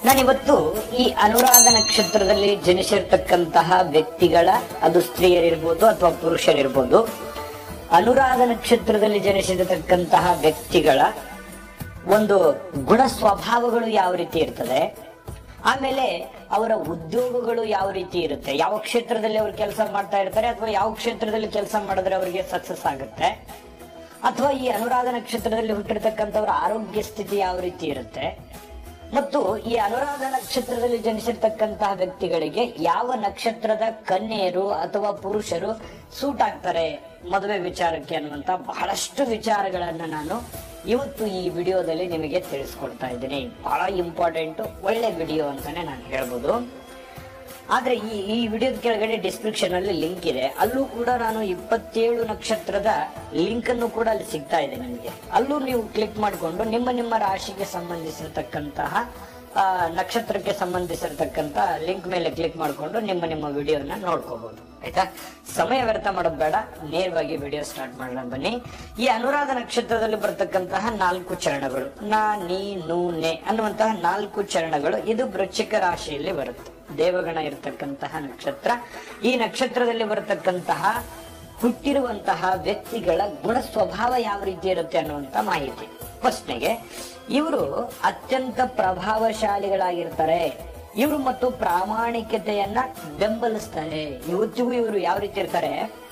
ನಾನಿವತ್ತು ಈ ಅನುರಾಧ ನಕ್ಷತ್ರದಲ್ಲಿ ಜನಿಸಿರ್ತಕ್ಕಂತಹ ವ್ಯಕ್ತಿಗಳ ಅದು ಸ್ತ್ರೀಯರಿರ್ಬೋದು ಅಥವಾ ಪುರುಷರಿರ್ಬೋದು ಅನುರಾಧ ನಕ್ಷತ್ರದಲ್ಲಿ ಜನಿಸಿರತಕ್ಕಂತಹ ವ್ಯಕ್ತಿಗಳ ಒಂದು ಗುಣ ಸ್ವಭಾವಗಳು ಯಾವ ರೀತಿ ಇರ್ತದೆ ಆಮೇಲೆ ಅವರ ಉದ್ಯೋಗಗಳು ಯಾವ ರೀತಿ ಇರುತ್ತೆ ಯಾವ ಕ್ಷೇತ್ರದಲ್ಲಿ ಅವರು ಕೆಲಸ ಮಾಡ್ತಾ ಇರ್ತಾರೆ ಅಥವಾ ಯಾವ ಕ್ಷೇತ್ರದಲ್ಲಿ ಕೆಲಸ ಮಾಡಿದ್ರೆ ಅವರಿಗೆ ಸಕ್ಸಸ್ ಆಗುತ್ತೆ ಅಥವಾ ಈ ಅನುರಾಧ ನಕ್ಷತ್ರದಲ್ಲಿ ಹುಟ್ಟಿರ್ತಕ್ಕಂಥವ್ರ ಆರೋಗ್ಯ ಸ್ಥಿತಿ ಯಾವ ರೀತಿ ಇರುತ್ತೆ ಮತ್ತು ಈ ಅನುರಾಧ ನಕ್ಷತ್ರದಲ್ಲಿ ಜನಿಸಿರ್ತಕ್ಕಂತಹ ವ್ಯಕ್ತಿಗಳಿಗೆ ಯಾವ ನಕ್ಷತ್ರದ ಕನ್ಯೆಯರು ಅಥವಾ ಪುರುಷರು ಸೂಟ್ ಆಗ್ತಾರೆ ಮದುವೆ ವಿಚಾರಕ್ಕೆ ಅನ್ನುವಂತ ಬಹಳಷ್ಟು ವಿಚಾರಗಳನ್ನ ನಾನು ಇವತ್ತು ಈ ವಿಡಿಯೋದಲ್ಲಿ ನಿಮಗೆ ತಿಳಿಸ್ಕೊಡ್ತಾ ಇದ್ದೀನಿ ಬಹಳ ಇಂಪಾರ್ಟೆಂಟ್ ಒಳ್ಳೆ ವಿಡಿಯೋ ಅಂತಾನೆ ನಾನು ಹೇಳ್ಬೋದು ಆದ್ರೆ ಈ ಈ ವಿಡಿಯೋದ ಕೆಳಗಡೆ ಡಿಸ್ಕ್ರಿಪ್ಷನ್ ಅಲ್ಲಿ ಲಿಂಕ್ ಇದೆ ಅಲ್ಲೂ ಕೂಡ ನಾನು ಇಪ್ಪತ್ತೇಳು ನಕ್ಷತ್ರದ ಲಿಂಕ್ ಅನ್ನು ಕೂಡ ಅಲ್ಲಿ ಸಿಗ್ತಾ ಇದೆ ನಿಮಗೆ ಅಲ್ಲೂ ನೀವು ಕ್ಲಿಕ್ ಮಾಡಿಕೊಂಡು ನಿಮ್ಮ ನಿಮ್ಮ ರಾಶಿಗೆ ಸಂಬಂಧಿಸಿರ್ತಕ್ಕಂತಹ ಆ, ನಕ್ಷತ್ರಕ್ಕೆ ಸಂಬಂಧಿಸಿರ್ತಕ್ಕಂತ ಲಿಂಕ್ ಮೇಲೆ ಕ್ಲಿಕ್ ಮಾಡಿಕೊಂಡು ನಿಮ್ಮ ನಿಮ್ಮ ವಿಡಿಯೋನ ನೋಡ್ಕೋಬಹುದು ಆಯ್ತಾ ಸಮಯ ವ್ಯರ್ಥ ಮಾಡೋದು ಬೇಡ ನೇರವಾಗಿ ವಿಡಿಯೋ ಸ್ಟಾರ್ಟ್ ಮಾಡೋಣ ಬನ್ನಿ ಈ ಅನುರಾಧ ನಕ್ಷತ್ರದಲ್ಲಿ ಬರ್ತಕ್ಕಂತಹ ನಾಲ್ಕು ಚರಣಗಳು ನಾ ನೀ ನೂ ನೆ ಅನ್ನುವಂತಹ ನಾಲ್ಕು ಚರಣಗಳು ಇದು ವೃಶ್ಚಿಕ ರಾಶಿಯಲ್ಲಿ ಬರುತ್ತೆ ದೇವಗಣ ಇರತಕ್ಕಂತಹ ನಕ್ಷತ್ರ ಈ ನಕ್ಷತ್ರದಲ್ಲಿ ಬರತಕ್ಕಂತಹ ಹುಟ್ಟಿರುವಂತಹ ವ್ಯಕ್ತಿಗಳ ಗುಣ ಸ್ವಭಾವ ಯಾವ ರೀತಿ ಇರುತ್ತೆ ಅನ್ನುವಂತ ಮಾಹಿತಿ ಫಸ್ಟ್ನೆಗೆ ಇವರು ಅತ್ಯಂತ ಪ್ರಭಾವಶಾಲಿಗಳಾಗಿರ್ತಾರೆ ಇವರು ಮತ್ತು ಪ್ರಾಮಾಣಿಕತೆಯನ್ನ ಬೆಂಬಲಿಸ್ತಾರೆ ಇವತ್ತಿಗೂ ಇವರು ಯಾವ ರೀತಿ ಇರ್ತಾರೆ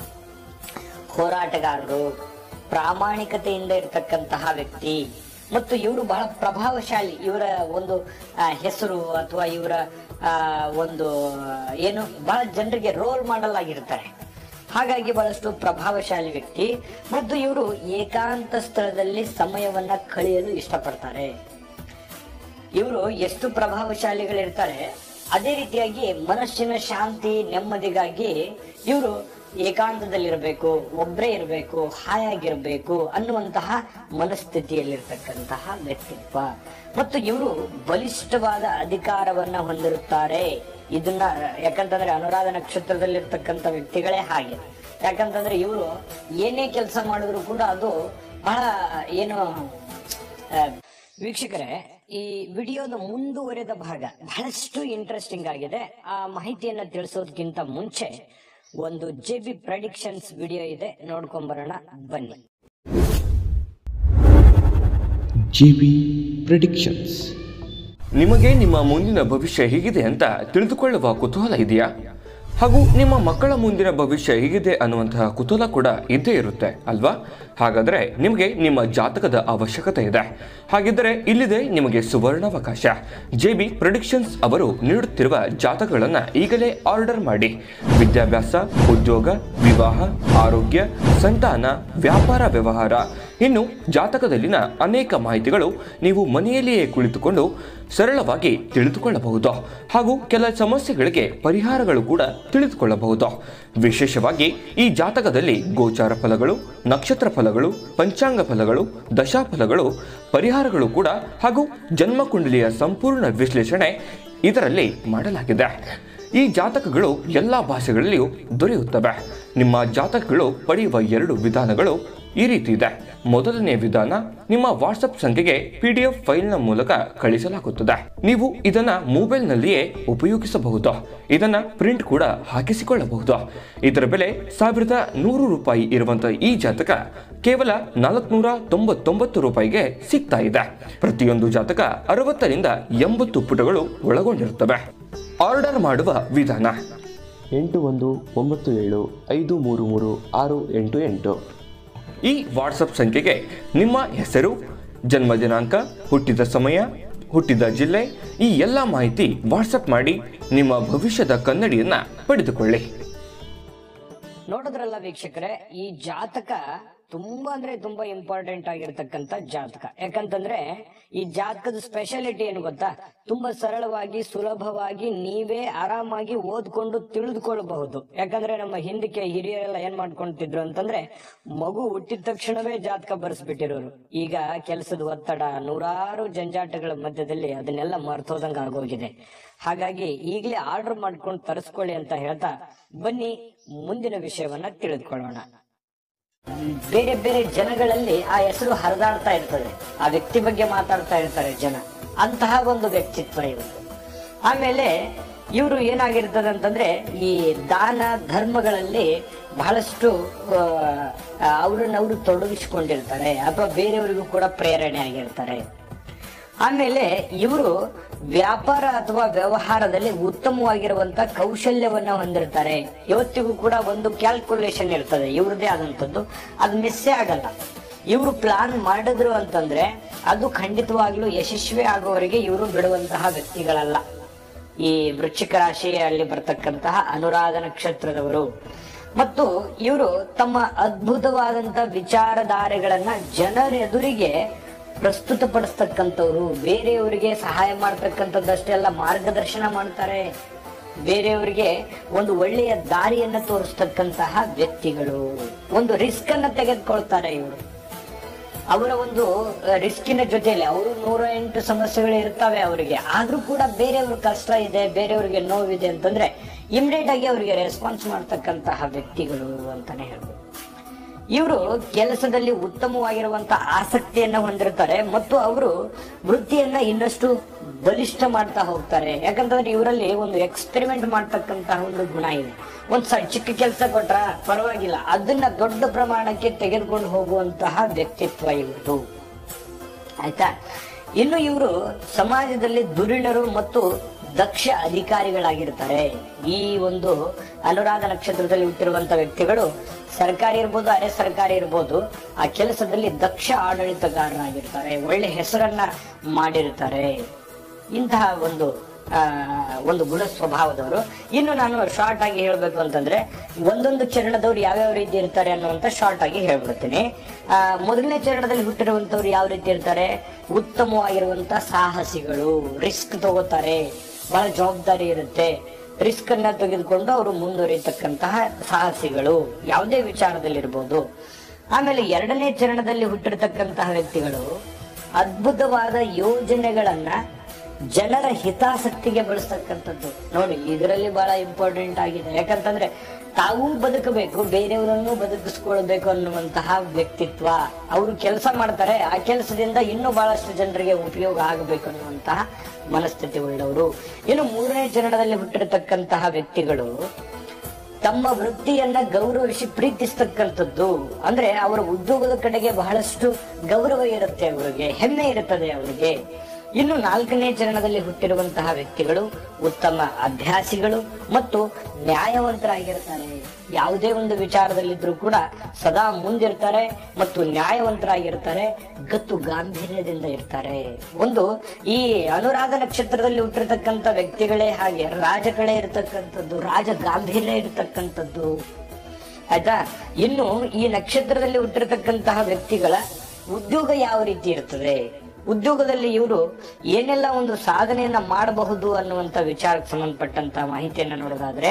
ಹೋರಾಟಗಾರರು ಪ್ರಾಮಾಣಿಕತೆಯಿಂದ ಇರತಕ್ಕಂತಹ ವ್ಯಕ್ತಿ ಮತ್ತು ಇವರು ಬಹಳ ಪ್ರಭಾವಶಾಲಿ ಇವರ ಒಂದು ಆ, ಹೆಸರು ಅಥವಾ ಇವರ ಆ, ಒಂದು ಏನು ಬಹಳ ಜನರಿಗೆ ರೋಲ್ ಮಾಡಲ್ ಆಗಿರ್ತಾರೆ ಹಾಗಾಗಿ ಬಹಳಷ್ಟು ಪ್ರಭಾವಶಾಲಿ ವ್ಯಕ್ತಿ ಮತ್ತು ಇವರು ಏಕಾಂತ ಸ್ಥಳದಲ್ಲಿ ಸಮಯವನ್ನ ಕಳೆಯಲು ಇಷ್ಟಪಡ್ತಾರೆ ಇವರು ಎಷ್ಟು ಪ್ರಭಾವಶಾಲಿಗಳಿರ್ತಾರೆ ಅದೇ ರೀತಿಯಾಗಿ ಮನಸ್ಸಿನ ಶಾಂತಿ ನೆಮ್ಮದಿಗಾಗಿ ಇವರು ಏಕಾಂತದಲ್ಲಿರಬೇಕು ಒಬ್ಬರೇ ಇರಬೇಕು ಹಾಯಾಗಿರ್ಬೇಕು ಅನ್ನುವಂತಹ ಮನಸ್ಥಿತಿಯಲ್ಲಿರ್ತಕ್ಕಂತಹ ವ್ಯಕ್ತಿತ್ವ ಮತ್ತು ಇವರು ಬಲಿಷ್ಠವಾದ ಅಧಿಕಾರವನ್ನ ಹೊಂದಿರುತ್ತಾರೆ ಇದನ್ನ ಯಾಕಂತಂದ್ರೆ ಅನುರಾಧ ನಕ್ಷತ್ರದಲ್ಲಿರ್ತಕ್ಕಂಥ ವ್ಯಕ್ತಿಗಳೇ ಹಾಗೆ ಯಾಕಂತಂದ್ರೆ ಇವರು ಏನೇ ಕೆಲಸ ಮಾಡಿದ್ರು ಕೂಡ ಅದು ಬಹಳ ಏನು ಆ, ವೀಕ್ಷಕರೇ ಈ ವಿಡಿಯೋದ ಮುಂದುವರೆದ ಭಾಗ ಬಹಳಷ್ಟು ಇಂಟ್ರೆಸ್ಟಿಂಗ್ ಆಗಿದೆ ಆ ಮಾಹಿತಿಯನ್ನ ತಿಳಿಸೋದಕ್ಕಿಂತ ಮುಂಚೆ ಒಂದು ಜೆ ಬಿ ಪ್ರಡಿಕ್ಷನ್ಸ್ ವಿಡಿಯೋ ಇದೆ ನೋಡ್ಕೊಂಬರೋಣ ಬನ್ನಿ ಜಿಬಿ ಪ್ರಿಡಿಕ್ಷನ್ಸ್ ನಿಮಗೆ ನಿಮ್ಮ ಮುಂದಿನ ಭವಿಷ್ಯ ಹೇಗಿದೆ ಅಂತ ತಿಳಿದುಕೊಳ್ಳುವ ಕುತೂಹಲ ಇದೆಯಾ ಹಾಗೂ ನಿಮ್ಮ ಮಕ್ಕಳ ಮುಂದಿನ ಭವಿಷ್ಯ ಹೇಗಿದೆ ಅನ್ನುವಂತಹ ಕುತೂಹಲ ಕೂಡ ಇದ್ದೇ ಇರುತ್ತೆ ಅಲ್ವಾ ಹಾಗಾದರೆ ನಿಮಗೆ ನಿಮ್ಮ ಜಾತಕದ ಅವಶ್ಯಕತೆ ಇದೆ ಹಾಗಿದ್ದರೆ ಇಲ್ಲಿದೆ ನಿಮಗೆ ಸುವರ್ಣಾವಕಾಶ ಜೆ ಬಿ ಪ್ರೊಡಿಕ್ಷನ್ಸ್ ಅವರು ನೀಡುತ್ತಿರುವ ಜಾತಕಗಳನ್ನು ಈಗಲೇ ಆರ್ಡರ್ ಮಾಡಿ ವಿದ್ಯಾಭ್ಯಾಸ ಉದ್ಯೋಗ ವಿವಾಹ ಆರೋಗ್ಯ ಸಂತಾನ ವ್ಯಾಪಾರ ವ್ಯವಹಾರ ಇನ್ನು ಜಾತಕದಲ್ಲಿನ ಅನೇಕ ಮಾಹಿತಿಗಳು ನೀವು ಮನೆಯಲ್ಲಿಯೇ ಕುಳಿತುಕೊಂಡು ಸರಳವಾಗಿ ತಿಳಿದುಕೊಳ್ಳಬಹುದು ಹಾಗೂ ಕೆಲ ಸಮಸ್ಯೆಗಳಿಗೆ ಪರಿಹಾರಗಳು ಕೂಡ ತಿಳಿದುಕೊಳ್ಳಬಹುದು ವಿಶೇಷವಾಗಿ ಈ ಜಾತಕದಲ್ಲಿ ಗೋಚಾರ ಫಲಗಳು ನಕ್ಷತ್ರ ಫಲಗಳು ಪಂಚಾಂಗ ಫಲಗಳು ದಶಾಫಲಗಳು ಪರಿಹಾರಗಳು ಕೂಡ ಹಾಗೂ ಜನ್ಮಕುಂಡಲಿಯ ಸಂಪೂರ್ಣ ವಿಶ್ಲೇಷಣೆ ಇದರಲ್ಲಿ ಮಾಡಲಾಗಿದೆ ಈ ಜಾತಕಗಳು ಎಲ್ಲ ಭಾಷೆಗಳಲ್ಲಿಯೂ ದೊರೆಯುತ್ತವೆ ನಿಮ್ಮ ಜಾತಕಗಳು ಪಡೆಯುವ ಎರಡು ವಿಧಾನಗಳು ಈ ರೀತಿ ಇದೆ ಮೊದಲನೇ ವಿಧಾನ ನಿಮ್ಮ ವಾಟ್ಸಪ್ ಸಂಖ್ಯೆಗೆ ಪಿ ಡಿ ಎಫ್ ಫೈಲ್ನ ಮೂಲಕ ಕಳಿಸಲಾಗುತ್ತದೆ ನೀವು ಇದನ್ನ ಮೊಬೈಲ್ನಲ್ಲಿಯೇ ಉಪಯೋಗಿಸಬಹುದು ಇದನ್ನ ಪ್ರಿಂಟ್ ಕೂಡ ಹಾಕಿಸಿಕೊಳ್ಳಬಹುದು ಇದರ ಬೆಲೆ ಸಾವಿರದ ನೂರು ರೂಪಾಯಿ ಇರುವಂತಹ ಈ ಜಾತಕ ಕೇವಲ ನಾಲ್ಕುನೂರ ತೊಂಬತ್ತೊಂಬತ್ತು ರೂಪಾಯಿಗೆ ಸಿಗ್ತಾ ಇದೆ ಪ್ರತಿಯೊಂದು ಜಾತಕ ಅರವತ್ತರಿಂದ ಎಂಬತ್ತು ಪುಟಗಳು ಒಳಗೊಂಡಿರುತ್ತವೆ ಆರ್ಡರ್ ಮಾಡುವ ವಿಧಾನ ಎಂಟು ಒಂದು ಒಂಬತ್ತು ಏಳು ಐದು ಮೂರು ಮೂರು ಆರು ಎಂಟು ಎಂಟು ಈ ವಾಟ್ಸಪ್ ಸಂಖ್ಯೆಗೆ ನಿಮ್ಮ ಹೆಸರು ಜನ್ಮ ದಿನಾಂಕ ಹುಟ್ಟಿದ ಸಮಯ ಹುಟ್ಟಿದ ಜಿಲ್ಲೆ ಈ ಎಲ್ಲ ಮಾಹಿತಿ ವಾಟ್ಸಪ್ ಮಾಡಿ ನಿಮ್ಮ ಭವಿಷ್ಯದ ಕನ್ನಡಿಯನ್ನ ಪಡೆದುಕೊಳ್ಳಿ ನೋಡಿದ್ರಲ್ಲ ವೀಕ್ಷಕರೇ ಈ ಜಾತಕ ತುಂಬಾ ಅಂದ್ರೆ ತುಂಬಾ ಇಂಪಾರ್ಟೆಂಟ್ ಆಗಿರ್ತಕ್ಕಂಥ ಜಾತಕ ಯಾಕಂತಂದ್ರೆ ಈ ಜಾತಕದ ಸ್ಪೆಷಾಲಿಟಿ ಏನು ಗೊತ್ತಾ ತುಂಬಾ ಸರಳವಾಗಿ ಸುಲಭವಾಗಿ ನೀವೇ ಆರಾಮಾಗಿ ಓದ್ಕೊಂಡು ತಿಳಿದುಕೊಳ್ಳಬಹುದು ಯಾಕಂದ್ರೆ ನಮ್ಮ ಹಿಂದಕ್ಕೆ ಹಿರಿಯರೆಲ್ಲ ಏನ್ ಮಾಡ್ಕೊಂತಿದ್ರು ಅಂತಂದ್ರೆ ಮಗು ಹುಟ್ಟಿದ ತಕ್ಷಣವೇ ಜಾತಕ ಬರ್ಸ್ಬಿಟ್ಟಿರೋರು ಈಗ ಕೆಲಸದ ಒತ್ತಡ ನೂರಾರು ಜಂಜಾಟಗಳ ಮಧ್ಯದಲ್ಲಿ ಅದನ್ನೆಲ್ಲ ಮರ್ತೋದಂಗ ಆಗೋಗಿದೆ ಹಾಗಾಗಿ ಈಗಲೇ ಆರ್ಡರ್ ಮಾಡ್ಕೊಂಡು ತರಿಸ್ಕೊಳ್ಳಿ ಅಂತ ಹೇಳ್ತಾ ಬನ್ನಿ ಮುಂದಿನ ವಿಷಯವನ್ನ ತಿಳಿದುಕೊಳ್ಳೋಣ ಬೇರೆ ಬೇರೆ ಜನಗಳಲ್ಲಿ ಆ ಹೆಸರು ಹರಿದಾಡ್ತಾ ಇರ್ತದೆ ಆ ವ್ಯಕ್ತಿ ಬಗ್ಗೆ ಮಾತಾಡ್ತಾ ಇರ್ತಾರೆ ಜನ ಅಂತಹ ಒಂದು ವ್ಯಕ್ತಿತ್ವ ಇವತ್ತು ಆಮೇಲೆ ಇವರು ಏನಾಗಿರ್ತದೆ ಅಂತಂದ್ರೆ ಈ ದಾನ ಧರ್ಮಗಳಲ್ಲಿ ಬಹಳಷ್ಟು ಅವ್ರನ್ನ ಅವರು ತೊಡಗಿಸಿಕೊಂಡಿರ್ತಾರೆ ಅಥವಾ ಬೇರೆಯವರಿಗೂ ಕೂಡ ಪ್ರೇರಣೆ ಆಗಿರ್ತಾರೆ ಆಮೇಲೆ ಇವರು ವ್ಯಾಪಾರ ಅಥವಾ ವ್ಯವಹಾರದಲ್ಲಿ ಉತ್ತಮವಾಗಿರುವಂತ ಕೌಶಲ್ಯವನ್ನ ಹೊಂದಿರ್ತಾರೆ ಇವತ್ತಿಗೂ ಕೂಡ ಒಂದು ಕ್ಯಾಲ್ಕುಲೇಷನ್ ಇರ್ತದೆ ಇವ್ರದೇ ಆದಂತದ್ದು ಅದು ಮಿಸ್ಸೇ ಆಗಲ್ಲ ಇವರು ಪ್ಲಾನ್ ಮಾಡಿದ್ರು ಅಂತಂದ್ರೆ ಅದು ಖಂಡಿತವಾಗ್ಲೂ ಯಶಸ್ವಿ ಆಗುವವರೆಗೆ ಇವರು ಬಿಡುವಂತಹ ವ್ಯಕ್ತಿಗಳಲ್ಲ ಈ ವೃಶ್ಚಿಕ ರಾಶಿಯಲ್ಲಿ ಬರ್ತಕ್ಕಂತಹ ಅನುರಾಧ ನಕ್ಷತ್ರದವರು ಮತ್ತು ಇವರು ತಮ್ಮ ಅದ್ಭುತವಾದಂತಹ ವಿಚಾರಧಾರೆಗಳನ್ನ ಜನರ ಎದುರಿಗೆ ಪ್ರಸ್ತುತಪಡಿಸ್ತಕ್ಕಂಥವ್ರು ಬೇರೆಯವರಿಗೆ ಸಹಾಯ ಮಾಡ್ತಕ್ಕಂಥದ್ದಷ್ಟೇ ಅಲ್ಲ ಮಾರ್ಗದರ್ಶನ ಮಾಡ್ತಾರೆ ಬೇರೆಯವರಿಗೆ ಒಂದು ಒಳ್ಳೆಯ ದಾರಿಯನ್ನ ತೋರಿಸ್ತಕ್ಕಂತಹ ವ್ಯಕ್ತಿಗಳು ಒಂದು ರಿಸ್ಕ್ ಅನ್ನ ತೆಗೆದುಕೊಳ್ತಾರೆ ಇವರು ಅವರ ಒಂದು ರಿಸ್ಕಿನ ಜೊತೆಯಲ್ಲಿ ಅವರು ನೂರ ಎಂಟು ಸಮಸ್ಯೆಗಳು ಇರ್ತವೆ ಅವರಿಗೆ ಆದ್ರೂ ಕೂಡ ಬೇರೆಯವ್ರ ಕಷ್ಟ ಇದೆ ಬೇರೆಯವ್ರಿಗೆ ನೋವಿದೆ ಅಂತಂದ್ರೆ ಇಮಿಡಿಯೇಟ್ ಆಗಿ ಅವರಿಗೆ ರೆಸ್ಪಾನ್ಸ್ ಮಾಡ್ತಕ್ಕಂತಹ ವ್ಯಕ್ತಿಗಳು ಅಂತಾನೆ ಹೇಳ್ಬೋದು ಇವರು ಕೆಲಸದಲ್ಲಿ ಉತ್ತಮವಾಗಿರುವಂತಹ ಆಸಕ್ತಿಯನ್ನ ಹೊಂದಿರ್ತಾರೆ ಮತ್ತು ಅವರು ವೃತ್ತಿಯನ್ನ ಇನ್ನಷ್ಟು ಬಲಿಷ್ಠ ಮಾಡ್ತಾ ಹೋಗ್ತಾರೆ ಯಾಕಂತಂದ್ರೆ ಇವರಲ್ಲಿ ಒಂದು ಎಕ್ಸ್ಪೆರಿಮೆಂಟ್ ಮಾಡ್ತಕ್ಕಂತಹ ಒಂದು ಗುಣ ಇದೆ ಒಂದ್ ಸ ಚಿಕ್ಕ ಕೆಲಸ ಕೊಟ್ರ ಪರವಾಗಿಲ್ಲ ಅದನ್ನ ದೊಡ್ಡ ಪ್ರಮಾಣಕ್ಕೆ ತೆಗೆದುಕೊಂಡು ಹೋಗುವಂತಹ ವ್ಯಕ್ತಿತ್ವ ಇವರು ಆಯ್ತಾ ಇನ್ನು ಇವರು ಸಮಾಜದಲ್ಲಿ ದುರಿಣರು ಮತ್ತು ದಕ್ಷ ಅಧಿಕಾರಿಗಳಾಗಿರ್ತಾರೆ ಈ ಒಂದು ಅನುರಾಧ ನಕ್ಷತ್ರದಲ್ಲಿ ಹುಟ್ಟಿರುವಂತ ವ್ಯಕ್ತಿಗಳು ಸರ್ಕಾರಿ ಇರ್ಬೋದು ಅರೆ ಸರ್ಕಾರಿ ಇರ್ಬೋದು ಆ ಕೆಲಸದಲ್ಲಿ ದಕ್ಷ ಆಡಳಿತಗಾರರಾಗಿರ್ತಾರೆ ಒಳ್ಳೆ ಹೆಸರನ್ನ ಮಾಡಿರ್ತಾರೆ ಇಂತಹ ಒಂದು ಆ, ಒಂದು ಗುಣ ಸ್ವಭಾವದವರು ಇನ್ನು ನಾನು ಶಾರ್ಟ್ ಆಗಿ ಹೇಳ್ಬೇಕು ಅಂತಂದ್ರೆ ಒಂದೊಂದು ಚರಣದವ್ರು ಯಾವ್ಯಾವ ರೀತಿ ಇರ್ತಾರೆ ಅನ್ನುವಂತ ಶಾರ್ಟ್ ಆಗಿ ಹೇಳ್ಬಿಡ್ತೀನಿ ಆ, ಮೊದಲನೇ ಚರಣದಲ್ಲಿ ಹುಟ್ಟಿರುವಂತವ್ರು ಯಾವ ರೀತಿ ಇರ್ತಾರೆ ಉತ್ತಮವಾಗಿರುವಂತ ಸಾಹಸಿಗಳು ರಿಸ್ಕ್ ತಗೋತಾರೆ ಬಹಳ ಜವಾಬ್ದಾರಿ ಇರುತ್ತೆ ರಿಸ್ಕ್ ಅನ್ನ ತೆಗೆದುಕೊಂಡು ಅವರು ಮುಂದುವರಿತಕ್ಕಂತಹ ಸಾಹಸಿಗಳು ಯಾವುದೇ ವಿಚಾರದಲ್ಲಿರ್ಬೋದು ಆಮೇಲೆ ಎರಡನೇ ಚರಣದಲ್ಲಿ ಹುಟ್ಟಿರ್ತಕ್ಕಂತಹ ವ್ಯಕ್ತಿಗಳು ಅದ್ಭುತವಾದ ಯೋಜನೆಗಳನ್ನ ಜನರ ಹಿತಾಸಕ್ತಿಗೆ ಬಳಸ್ತಕ್ಕಂಥದ್ದು ನೋಡಿ ಇದರಲ್ಲಿ ಬಹಳ ಇಂಪಾರ್ಟೆಂಟ್ ಆಗಿದೆ ಯಾಕಂತಂದ್ರೆ ತಾವೂ ಬದುಕಬೇಕು ಬೇರೆಯವರನ್ನು ಬದುಕಿಸ್ಕೊಳ್ಬೇಕು ಅನ್ನುವಂತಹ ವ್ಯಕ್ತಿತ್ವ ಅವರು ಕೆಲಸ ಮಾಡ್ತಾರೆ ಆ ಕೆಲಸದಿಂದ ಇನ್ನೂ ಬಹಳಷ್ಟು ಜನರಿಗೆ ಉಪಯೋಗ ಆಗಬೇಕು ಅನ್ನುವಂತಹ ಮನಸ್ಥಿತಿ ಉಳ್ಳವರು ಇನ್ನು ಮೂರನೇ ಚರಣದಲ್ಲಿ ಹುಟ್ಟಿರತಕ್ಕಂತಹ ವ್ಯಕ್ತಿಗಳು ತಮ್ಮ ವೃತ್ತಿಯನ್ನ ಗೌರವಿಸಿ ಪ್ರೀತಿಸ್ತಕ್ಕಂಥದ್ದು ಅಂದ್ರೆ ಅವರ ಉದ್ಯೋಗದ ಕಡೆಗೆ ಬಹಳಷ್ಟು ಗೌರವ ಇರುತ್ತೆ ಅವರಿಗೆ ಹೆಮ್ಮೆ ಇರುತ್ತದೆ ಅವರಿಗೆ ಇನ್ನು ನಾಲ್ಕನೇ ಚರಣದಲ್ಲಿ ಹುಟ್ಟಿರುವಂತಹ ವ್ಯಕ್ತಿಗಳು ಉತ್ತಮ ಅಭ್ಯಾಸಿಗಳು ಮತ್ತು ನ್ಯಾಯವಂತರಾಗಿರ್ತಾರೆ ಯಾವುದೇ ಒಂದು ವಿಚಾರದಲ್ಲಿದ್ರೂ ಕೂಡ ಸದಾ ಮುಂದಿರ್ತಾರೆ ಮತ್ತು ನ್ಯಾಯವಂತರಾಗಿರ್ತಾರೆ ಗತ್ತು ಗಾಂಭೀರ್ಯದಿಂದ ಇರ್ತಾರೆ ಒಂದು ಈ ಅನುರಾಧ ನಕ್ಷತ್ರದಲ್ಲಿ ಹುಟ್ಟಿರ್ತಕ್ಕಂಥ ವ್ಯಕ್ತಿಗಳೇ ಹಾಗೆ ರಾಜಗಳೇ ಇರತಕ್ಕಂಥದ್ದು ರಾಜ ಗಾಂಭೀರ್ಯ ಇರತಕ್ಕಂಥದ್ದು ಆಯ್ತಾ ಇನ್ನು ಈ ನಕ್ಷತ್ರದಲ್ಲಿ ಹುಟ್ಟಿರ್ತಕ್ಕಂತಹ ವ್ಯಕ್ತಿಗಳ ಉದ್ಯೋಗ ಯಾವ ರೀತಿ ಇರ್ತದೆ ಉದ್ಯೋಗದಲ್ಲಿ ಇವರು ಏನೆಲ್ಲ ಒಂದು ಸಾಧನೆಯನ್ನ ಮಾಡಬಹುದು ಅನ್ನುವಂತ ವಿಚಾರಕ್ಕೆ ಸಂಬಂಧಪಟ್ಟಂತ ಮಾಹಿತಿಯನ್ನ ನೋಡೋದಾದ್ರೆ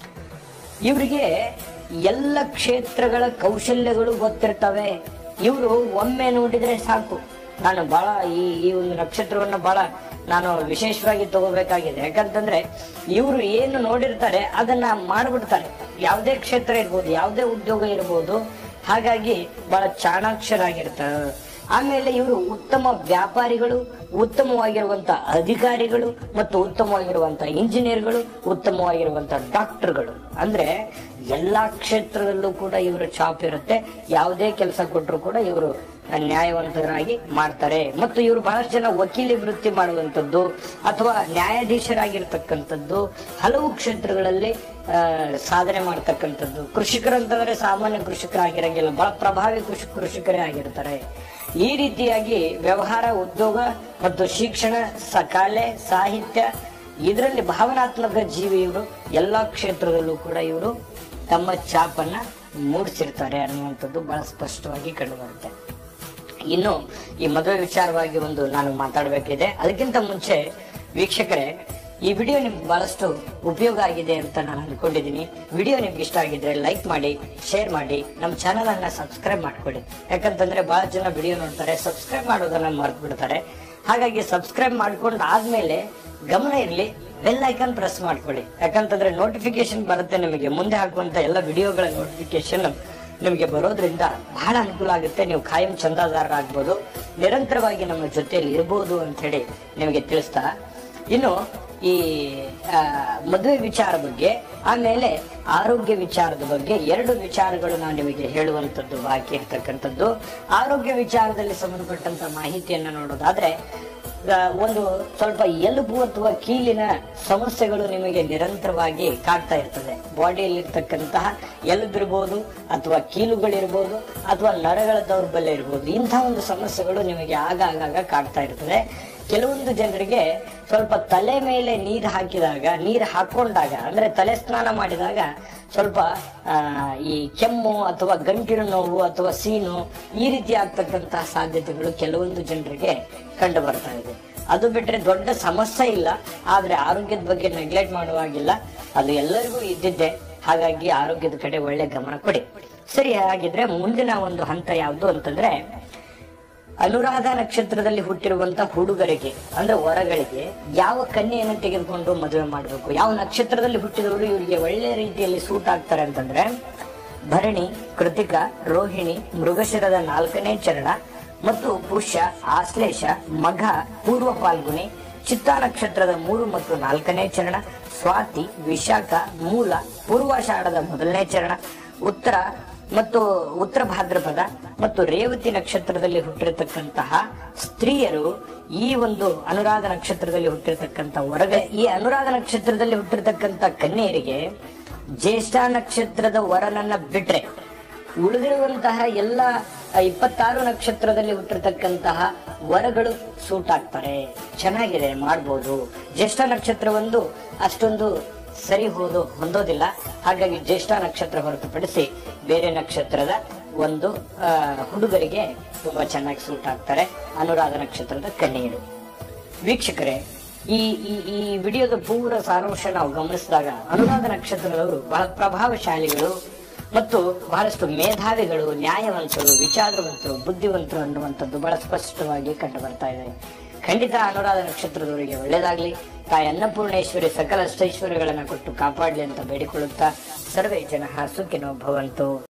ಇವರಿಗೆ ಎಲ್ಲ ಕ್ಷೇತ್ರಗಳ ಕೌಶಲ್ಯಗಳು ಗೊತ್ತಿರ್ತವೆ ಇವರು ಒಮ್ಮೆ ನೋಡಿದ್ರೆ ಸಾಕು ನಾನು ಬಹಳ ಈ ಈ ಒಂದು ನಕ್ಷತ್ರವನ್ನ ಬಹಳ ನಾನು ವಿಶೇಷವಾಗಿ ತಗೋಬೇಕಾಗಿದೆ ಯಾಕಂತಂದ್ರೆ ಇವರು ಏನು ನೋಡಿರ್ತಾರೆ ಅದನ್ನ ಮಾಡ್ಬಿಡ್ತಾರೆ ಯಾವುದೇ ಕ್ಷೇತ್ರ ಇರ್ಬೋದು ಯಾವುದೇ ಉದ್ಯೋಗ ಇರ್ಬೋದು ಹಾಗಾಗಿ ಬಹಳ ಚಾಣಾಕ್ಷರಾಗಿರ್ತಾರೆ ಆಮೇಲೆ ಇವರು ಉತ್ತಮ ವ್ಯಾಪಾರಿಗಳು ಉತ್ತಮವಾಗಿರುವಂತ ಅಧಿಕಾರಿಗಳು ಮತ್ತು ಉತ್ತಮವಾಗಿರುವಂತ ಇಂಜಿನಿಯರ್ಗಳು ಉತ್ತಮವಾಗಿರುವಂತ ಡಾಕ್ಟರ್ಗಳು ಅಂದ್ರೆ ಎಲ್ಲಾ ಕ್ಷೇತ್ರದಲ್ಲೂ ಕೂಡ ಇವರು ಚಾಪ್ ಇರುತ್ತೆ ಯಾವುದೇ ಕೆಲಸ ಕೊಟ್ಟರು ಕೂಡ ಇವರು ನ್ಯಾಯವಂತರಾಗಿ ಮಾಡ್ತಾರೆ ಮತ್ತು ಇವರು ಬಹಳಷ್ಟು ಜನ ವಕೀಲಿ ವೃತ್ತಿ ಮಾಡುವಂತದ್ದು ಅಥವಾ ನ್ಯಾಯಾಧೀಶರಾಗಿರ್ತಕ್ಕಂಥದ್ದು ಹಲವು ಕ್ಷೇತ್ರಗಳಲ್ಲಿ ಆ, ಸಾಧನೆ ಮಾಡ್ತಕ್ಕಂಥದ್ದು ಕೃಷಿಕರು ಅಂತಂದ್ರೆ ಸಾಮಾನ್ಯ ಕೃಷಿಕರಾಗಿರಂಗಿಲ್ಲ ಬಹಳ ಪ್ರಭಾವಿ ಕೃಷಿ ಕೃಷಿಕರೇ ಆಗಿರ್ತಾರೆ ಈ ರೀತಿಯಾಗಿ ವ್ಯವಹಾರ ಉದ್ಯೋಗ ಮತ್ತು ಶಿಕ್ಷಣ ಸ ಕಲೆ ಸಾಹಿತ್ಯ ಇದರಲ್ಲಿ ಭಾವನಾತ್ಮಕ ಜೀವಿ ಇವರು ಎಲ್ಲಾ ಕ್ಷೇತ್ರದಲ್ಲೂ ಕೂಡ ಇವರು ತಮ್ಮ ಛಾಪನ್ನ ಮೂಡಿಸಿರ್ತಾರೆ ಅನ್ನುವಂಥದ್ದು ಬಹಳ ಸ್ಪಷ್ಟವಾಗಿ ಕಂಡುಬರುತ್ತೆ ಇನ್ನು ಈ ಮದುವೆ ವಿಚಾರವಾಗಿ ಒಂದು ನಾನು ಮಾತಾಡಬೇಕಿದೆ ಅದಕ್ಕಿಂತ ಮುಂಚೆ ವೀಕ್ಷಕರೇ ಈ ವಿಡಿಯೋ ನಿಮ್ಗೆ ಬಹಳಷ್ಟು ಉಪಯೋಗ ಆಗಿದೆ ಅಂತ ನಾನು ಅನ್ಕೊಂಡಿದ್ದೀನಿ ವಿಡಿಯೋ ನಿಮ್ಗೆ ಇಷ್ಟ ಆಗಿದ್ರೆ ಲೈಕ್ ಮಾಡಿ ಶೇರ್ ಮಾಡಿ ನಮ್ಮ ಚಾನಲ್ ಅನ್ನ ಸಬ್ಸ್ಕ್ರೈಬ್ ಮಾಡ್ಕೊಳ್ಳಿ ಯಾಕಂತಂದ್ರೆ ಬಹಳ ಜನ ವಿಡಿಯೋ ನೋಡ್ತಾರೆ ಸಬ್ಸ್ಕ್ರೈಬ್ ಮಾಡೋದನ್ನ ಮರ್ತು ಬಿಡ್ತಾರೆ ಹಾಗಾಗಿ ಸಬ್ಸ್ಕ್ರೈಬ್ ಮಾಡ್ಕೊಂಡು ಆದ್ಮೇಲೆ ಗಮನ ಇರಲಿ ಬೆಲ್ ಐಕಾನ್ ಪ್ರೆಸ್ ಮಾಡ್ಕೊಳ್ಳಿ ಯಾಕಂತಂದ್ರೆ ನೋಟಿಫಿಕೇಶನ್ ಬರುತ್ತೆ ನಿಮಗೆ ಮುಂದೆ ಹಾಕುವಂತ ಎಲ್ಲ ವಿಡಿಯೋಗಳ ನೋಟಿಫಿಕೇಶನ್ ನಿಮಗೆ ಬರೋದ್ರಿಂದ ಬಹಳ ಅನುಕೂಲ ಆಗುತ್ತೆ ನೀವು ಖಾಯಂ ಚಂದಾದಾರರಾಗ್ಬೋದು ನಿರಂತರವಾಗಿ ನಮ್ಮ ಜೊತೆಯಲ್ಲಿ ಇರ್ಬೋದು ಅಂತ ಹೇಳಿ ನಿಮಗೆ ತಿಳಿಸ್ತಾ ಇನ್ನು ಈ ಆ, ಮದುವೆ ವಿಚಾರ ಬಗ್ಗೆ ಆಮೇಲೆ ಆರೋಗ್ಯ ವಿಚಾರದ ಬಗ್ಗೆ ಎರಡು ವಿಚಾರಗಳು ನಾವು ನಿಮಗೆ ಹೇಳುವಂತದ್ದು ಬಾಕಿ ಇರ್ತಕ್ಕಂಥದ್ದು ಆರೋಗ್ಯ ವಿಚಾರದಲ್ಲಿ ಸಂಬಂಧಪಟ್ಟಂತ ಮಾಹಿತಿಯನ್ನ ನೋಡೋದಾದ್ರೆ ಆ, ಒಂದು ಸ್ವಲ್ಪ ಎಲುಬು ಅಥವಾ ಕೀಲಿನ ಸಮಸ್ಯೆಗಳು ನಿಮಗೆ ನಿರಂತರವಾಗಿ ಕಾಡ್ತಾ ಇರ್ತದೆ ಬಾಡಿಯಲ್ಲಿ ಇರ್ತಕ್ಕಂತಹ ಎಲುಬಿರ್ಬೋದು ಅಥವಾ ಕೀಲುಗಳಿರ್ಬೋದು ಅಥವಾ ನರಗಳ ದೌರ್ಬಲ್ಯ ಇರ್ಬೋದು ಇಂಥ ಒಂದು ಸಮಸ್ಯೆಗಳು ನಿಮಗೆ ಆಗ ಆಗಾಗ ಕಾಡ್ತಾ ಇರ್ತದೆ ಕೆಲವೊಂದು ಜನರಿಗೆ ಸ್ವಲ್ಪ ತಲೆ ಮೇಲೆ ನೀರು ಹಾಕಿದಾಗ ನೀರು ಹಾಕೊಂಡಾಗ ಅಂದ್ರೆ ತಲೆ ಸ್ನಾನ ಮಾಡಿದಾಗ ಸ್ವಲ್ಪ ಆ, ಈ ಕೆಮ್ಮು ಅಥವಾ ಗಂಟಿನ ನೋವು ಅಥವಾ ಸೀನು ಈ ರೀತಿ ಆಗ್ತಕ್ಕಂತಹ ಸಾಧ್ಯತೆಗಳು ಕೆಲವೊಂದು ಜನರಿಗೆ ಕಂಡು ಬರ್ತಾ ಇದೆ ಅದು ಬಿಟ್ರೆ ದೊಡ್ಡ ಸಮಸ್ಯೆ ಇಲ್ಲ ಆದ್ರೆ ಆರೋಗ್ಯದ ಬಗ್ಗೆ ನೆಗ್ಲೆಕ್ಟ್ ಮಾಡುವಾಗಿಲ್ಲ ಅದು ಎಲ್ಲರಿಗೂ ಇದ್ದಿದ್ದೆ ಹಾಗಾಗಿ ಆರೋಗ್ಯದ ಕಡೆ ಒಳ್ಳೆ ಗಮನ ಕೊಡಿ ಸರಿ ಹಾಗಿದ್ರೆ ಮುಂದಿನ ಒಂದು ಹಂತ ಯಾವುದು ಅಂತಂದ್ರೆ ಅನುರಾಧ ನಕ್ಷತ್ರದಲ್ಲಿ ಹುಟ್ಟಿರುವಂತ ಹುಡುಗರಿಗೆ ಅಂದ್ರೆ ವರಗಳಿಗೆ ಯಾವ ಕನ್ಯೆಯನ್ನು ತೆಗೆದುಕೊಂಡು ಮದುವೆ ಮಾಡಬೇಕು ಯಾವ ನಕ್ಷತ್ರದಲ್ಲಿ ಹುಟ್ಟಿದವರು ಇವರಿಗೆ ಒಳ್ಳೆ ರೀತಿಯಲ್ಲಿ ಸೂಟ್ ಆಗ್ತಾರೆ ಅಂತಂದ್ರೆ ಭರಣಿ ಕೃತಿಕ ರೋಹಿಣಿ ಮೃಗಶಿರದ ನಾಲ್ಕನೇ ಚರಣ ಮತ್ತು ಪುಷ್ಯ ಆಶ್ಲೇಷ ಮಘ ಪೂರ್ವ ಫಾಲ್ಗುಣಿ ಚಿತ್ತಾ ನಕ್ಷತ್ರದ ಮೂರು ಮತ್ತು ನಾಲ್ಕನೇ ಚರಣ ಸ್ವಾತಿ ವಿಶಾಖ ಮೂಲ ಪೂರ್ವಾಷಾಢದ ಮೊದಲನೇ ಚರಣ ಉತ್ತರ ಮತ್ತು ಉತ್ತರ ಭಾದ್ರಪದ ಮತ್ತು ರೇವತಿ ನಕ್ಷತ್ರದಲ್ಲಿ ಹುಟ್ಟಿರತಕ್ಕಂತಹ ಸ್ತ್ರೀಯರು ಈ ಒಂದು ಅನುರಾಧ ನಕ್ಷತ್ರದಲ್ಲಿ ಹುಟ್ಟಿರತಕ್ಕಂತ ಹೊರಗ ಈ ಅನುರಾಧ ನಕ್ಷತ್ರದಲ್ಲಿ ಹುಟ್ಟಿರತಕ್ಕಂತ ಕನ್ಯೆಯರಿಗೆ ಜ್ಯೇಷ್ಠ ನಕ್ಷತ್ರದ ವರನನ್ನ ಬಿಟ್ರೆ ಉಳಿದಿರುವಂತಹ ಎಲ್ಲ ಇಪ್ಪತ್ತಾರು ನಕ್ಷತ್ರದಲ್ಲಿ ಹುಟ್ಟಿರ್ತಕ್ಕಂತಹ ವರಗಳು ಸೂಟ್ ಆಗ್ತಾರೆ ಚೆನ್ನಾಗಿದೆ ಮಾಡ್ಬೋದು ಜ್ಯೇಷ್ಠ ನಕ್ಷತ್ರ ಒಂದು ಅಷ್ಟೊಂದು ಸರಿ ಹೋದು ಹೊಂದೋದಿಲ್ಲ ಹಾಗಾಗಿ ಜ್ಯೇಷ್ಠ ನಕ್ಷತ್ರ ಹೊರತುಪಡಿಸಿ ಬೇರೆ ನಕ್ಷತ್ರದ ಒಂದು ಆ, ಹುಡುಗರಿಗೆ ತುಂಬಾ ಚೆನ್ನಾಗಿ ಸೂಟ್ ಆಗ್ತಾರೆ ಅನುರಾಧ ನಕ್ಷತ್ರದ ಕನ್ಯೆಯರು ವೀಕ್ಷಕರೇ ಈ ಈ ಈ ವಿಡಿಯೋದ ಪೂರ ಸಾರಾಂಶ ನಾವು ಗಮನಿಸಿದಾಗ ಅನುರಾಧ ನಕ್ಷತ್ರದವರು ಬಹಳ ಪ್ರಭಾವಶಾಲಿಗಳು ಮತ್ತು ಬಹಳಷ್ಟು ಮೇಧಾವಿಗಳು ನ್ಯಾಯವಂತರು ವಿಚಾರವಂತರು ಬುದ್ಧಿವಂತರು ಅನ್ನುವಂಥದ್ದು ಬಹಳ ಸ್ಪಷ್ಟವಾಗಿ ಕಂಡು ಬರ್ತಾ ಇದೆ ಖಂಡಿತ ಅನುರಾಧ ನಕ್ಷತ್ರದವರಿಗೆ ಒಳ್ಳೇದಾಗ್ಲಿ ತಾಯಿ ಅನ್ನಪೂರ್ಣೇಶ್ವರಿ ಸಕಲ ಅಷ್ಟೈಶ್ವರ್ಯಗಳನ್ನ ಕೊಟ್ಟು ಕಾಪಾಡ್ಲಿ ಅಂತ ಬೇಡಿಕೊಳ್ಳುತ್ತಾ ಸರ್ವೇ ಜನ ಸುಖಿನೋ ಭವಂತು